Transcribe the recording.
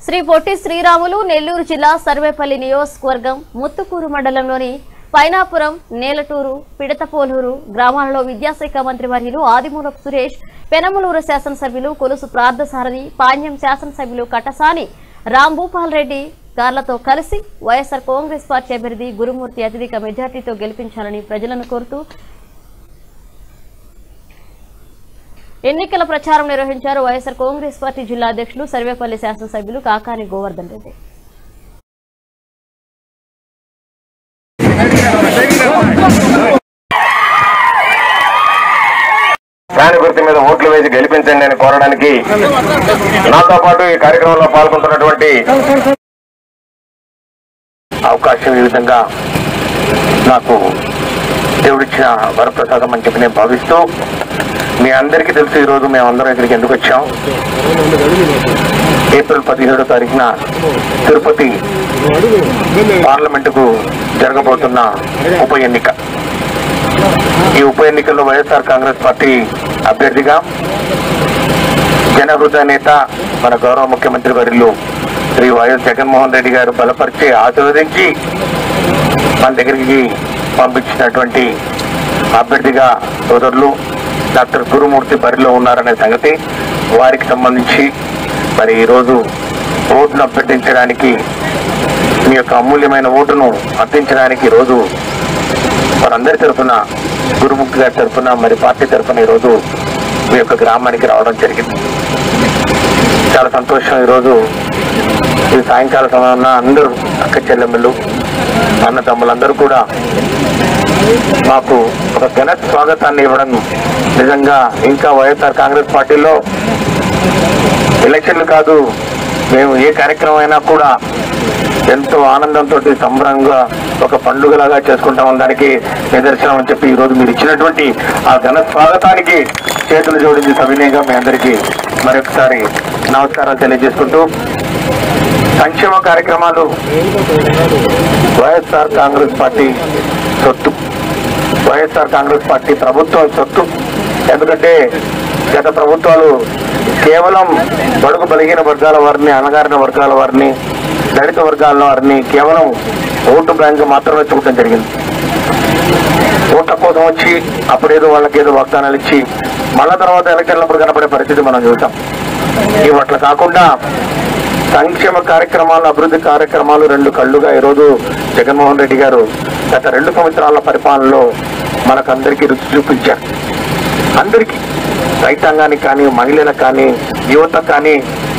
శ్రీ పొట్టి శ్రీరాములు నెల్లూరు జిల్లా సర్వేపల్లి నియోజకవర్గం ముత్తుకూరు మండలంలోని పైనాపురం నేలటూరు పిడతపోలూరు గ్రామాలలో విద్యాశాఖ మంత్రి వర్యులు ఆదిమూలపు సురేష్ పెనమలూరు శాసనసభ్యులు కొలుసు ప్రార్థసారథి పాణ్యం శాసనసభ్యులు కటసాని రాంభూపాల్ రెడ్డి గార్లతో కలిసి వైఎస్ఆర్ కాంగ్రెస్ పార్టీ అభ్యర్థి గురుమూర్తి అత్యధిక మెజార్టీతో గెలిపించాలని ప్రజలను కోరుతూ ఎన్నికల ప్రచారం నిర్వహించారు వైఎస్ఆర్ కాంగ్రెస్ పార్టీ జిల్లా అధ్యక్షులు సర్వేపల్లి శాసనసభ్యులు కాకాని గోవర్ధన్ రెడ్డి ఫ్యాన్ గుర్తు మీద ఓట్లు వేసి గెలిపించండి అని కోరడానికి నాతో పాటు ఈ కార్యక్రమంలో పాల్గొంటున్నటువంటి అవకాశం ఈ విధంగా నాకు దేవుడిచ్చిన వరప్రసాదం అని చెప్పి నేను భావిస్తూ మీ అందరికీ తెలుసు ఈరోజు మేమందరం ఇక్కడికి ఎందుకు వచ్చాం ఏప్రిల్ పదిహేడో తారీఖున తిరుపతి పార్లమెంటుకు జరగబోతున్న ఉప ఎన్నిక ఈ ఉప ఎన్నికల్లో వైఎస్ఆర్ కాంగ్రెస్ పార్టీ అభ్యర్థిగా జనహృదయ నేత మన గౌరవ ముఖ్యమంత్రి వర్యులు శ్రీ వైఎస్ జగన్మోహన్ రెడ్డి గారు బలపరిచి ఆశీర్వదించి మన దగ్గరికి పంపించినటువంటి అభ్యర్థిగా సోదరులు డాక్టర్ గురుమూర్తి బరిలో ఉన్నారనే సంగతి వారికి సంబంధించి మరి ఈరోజు ఓటును అభ్యర్థించడానికి మీ యొక్క అమూల్యమైన ఓటును అర్థించడానికి ఈరోజు వారందరి తరఫున గురుముఖి గారి తరఫున మరి పార్టీ తరఫున ఈరోజు మీ యొక్క గ్రామానికి రావడం జరిగింది చాలా సంతోషం ఈరోజు ఈ సాయంకాల సమయంలో అందరూ అక్క చెల్లెమ్మలు అన్నదమ్ములందరూ కూడా మాకు ఒక ఘన స్వాగతాన్ని ఇవ్వడం నిజంగా ఇంకా వైఎస్ఆర్ కాంగ్రెస్ పార్టీలో ఎలక్షన్లు కాదు మేము ఏ కార్యక్రమం అయినా కూడా ఎంతో ఆనందంతో సంబరంగా ఒక పండుగలాగా చేసుకుంటాం దానికి నిదర్శనం అని చెప్పి ఈ రోజు మీరు ఇచ్చినటువంటి ఆ ఘన స్వాగతానికి చేతులు జోడించి సవినయంగా మీ అందరికీ మరొకసారి నమస్కారాలు తెలియజేసుకుంటూ సంక్షేమ కార్యక్రమాలు వైఎస్ఆర్ కాంగ్రెస్ పార్టీ సొత్తు వైఎస్ఆర్ కాంగ్రెస్ పార్టీ ప్రభుత్వం సొత్తు ఎందుకంటే గత ప్రభుత్వాలు కేవలం బడుగు బలిగిన వర్గాల వారిని అణగారిన వర్గాల వారిని దళిత వర్గాల వారిని కేవలం ఓటు బ్యాంక్ మాత్రమే చూడటం జరిగింది ఓట్ల కోసం వచ్చి అప్పుడేదో వాళ్ళకి ఏదో వాగ్దానాలు ఇచ్చి మళ్ళా తర్వాత ఎలక్షన్లప్పుడు కనపడే పరిస్థితి మనం చూసాం ఇవి అట్లా కాకుండా సంక్షేమ కార్యక్రమాలు అభివృద్ధి కార్యక్రమాలు రెండు కళ్ళుగా ఈరోజు జగన్మోహన్ రెడ్డి గారు గత రెండు సంవత్సరాల పరిపాలనలో మనకందరికీ రుచి చూపించారు అందరికీ రైతాంగానికి కానీ మహిళలకు కానీ యువత కానీ